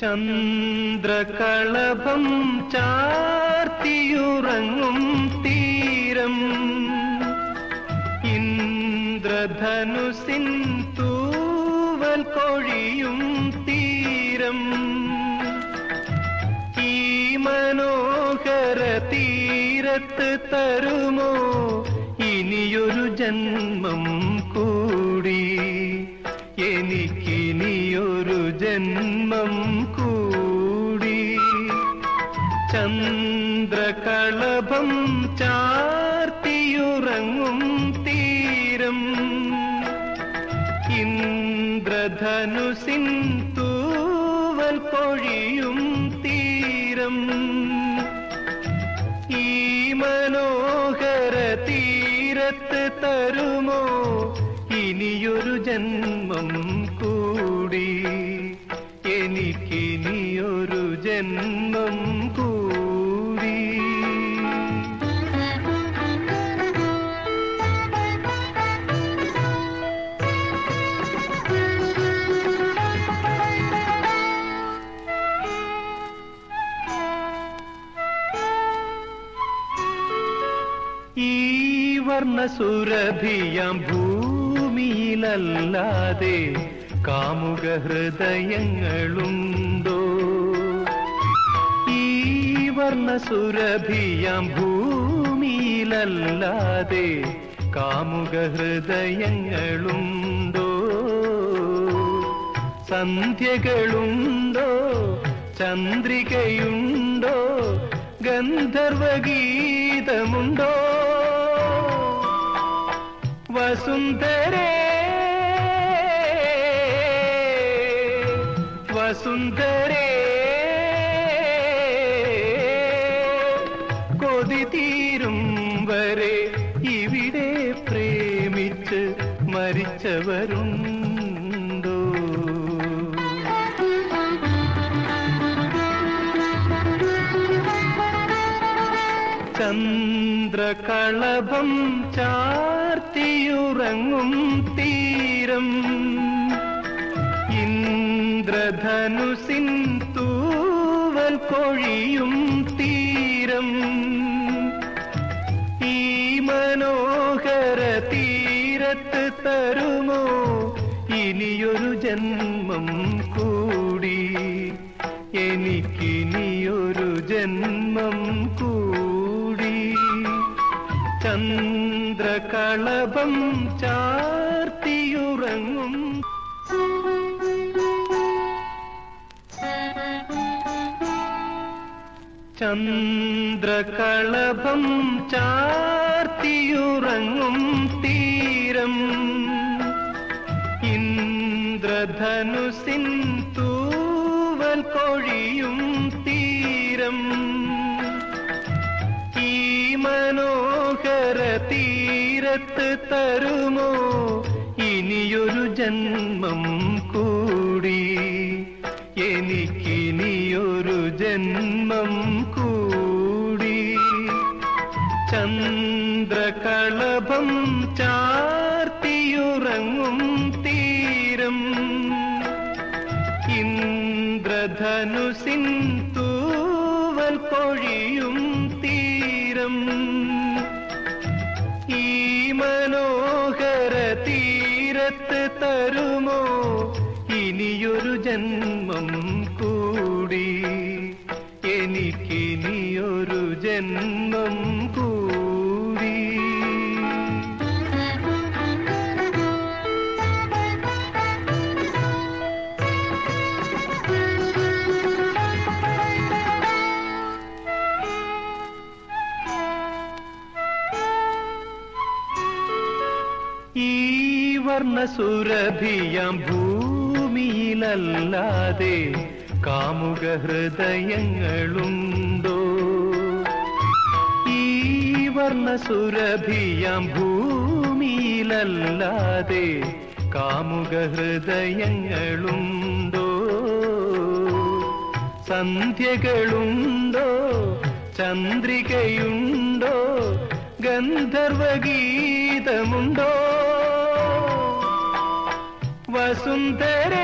ചന്ദ്രകളഭം ചാർത്തിയുറങ്ങും തീരം ഇന്ദ്രധനുസിൻ തൂവൽ കൊഴിയും തീരം ഈ മനോഹര തീരത്ത് തരുമോ ഇനിയൊരു ജന്മം കൂടി എനിക്കിനിയൊരു ജന്മം കൂടി ചന്ദ്രകളഭം ചാർത്തിയുറങ്ങും തീരം ഇന്ദ്രധനുസിൻ തൂവൽ പൊഴിയും തീരം ഈ മനോഹര തീരത്ത് തരുമോ ഇനിയൊരു ജന്മം കൂടി എനിക്കിനിയൊരു ജന്മം കൂടി ഈ വർണ്ണസുരഭിയാം ഭൂമിയിലല്ലാതെ കാമുക ഹൃദയങ്ങളുണ്ടോ ഈ വർണ്ണസുരഭിയാം ഭൂമിയിലല്ലാതെ കാമുക ഹൃദയങ്ങളുണ്ടോ സന്ധ്യകളുണ്ടോ ചന്ദ്രികയുണ്ടോ ഗന്ധർവഗീതമുണ്ടോ വസുന്ധരേ വസുന്ധരേ കൊതി തീരും വരെ ഇവിടെ പ്രേമിച്ച് മരിച്ചവരുണ്ടോ ചന്ദ്രകളഭം ചാർത്തിയുറങ്ങും തീരം ഇന്ദ്രധനുസിൻ തൂവൽ കൊഴിയും തീരം ഈ മനോഹര തീരത്ത് തരുമോ ഇനിയൊരു ജന്മം കൂടി എനിക്കിനിയൊരു ജന്മം കൂടി ചന്ദ്രകളഭം ചാർത്തിയുറങ്ങും ചന്ദ്രകളഭം ചാർത്തിയുറങ്ങും തീരം ഇന്ദ്രധനുസിൻ തൂവൽ കൊഴിയും തീരം ഈ മനോഹര തീരത്ത് തരുമോ ഇനിയൊരു ജന്മം കൂടി എനിക്കിനിയൊരു ജന്മം കൂടി ചന്ദ്രകളഭം ചാർത്തിയുറങ്ങും തീരം ഇന്ദ്രധനുസിൻ തൂവൽ കൊഴിയും തീരം ഈ മനോഹര തീരത്ത് തരുമോ ഇനിയൊരു ജന്മം കൂടി എനിക്കിനിയൊരു ജന്മം കൂടി ഈ വർണ്ണസുരഭിയാം ഭൂമിയിലല്ലാതെ കാമുക ഹൃദയങ്ങളുണ്ടോ ഈ വർണ്ണസുരഭിയാം ഭൂമിയിലല്ലാതെ കാമുക ഹൃദയങ്ങളുണ്ടോ സന്ധ്യകളുണ്ടോ ചന്ദ്രികയുണ്ടോ ഗന്ധർവഗീതമുണ്ടോ വസുന്ധരേ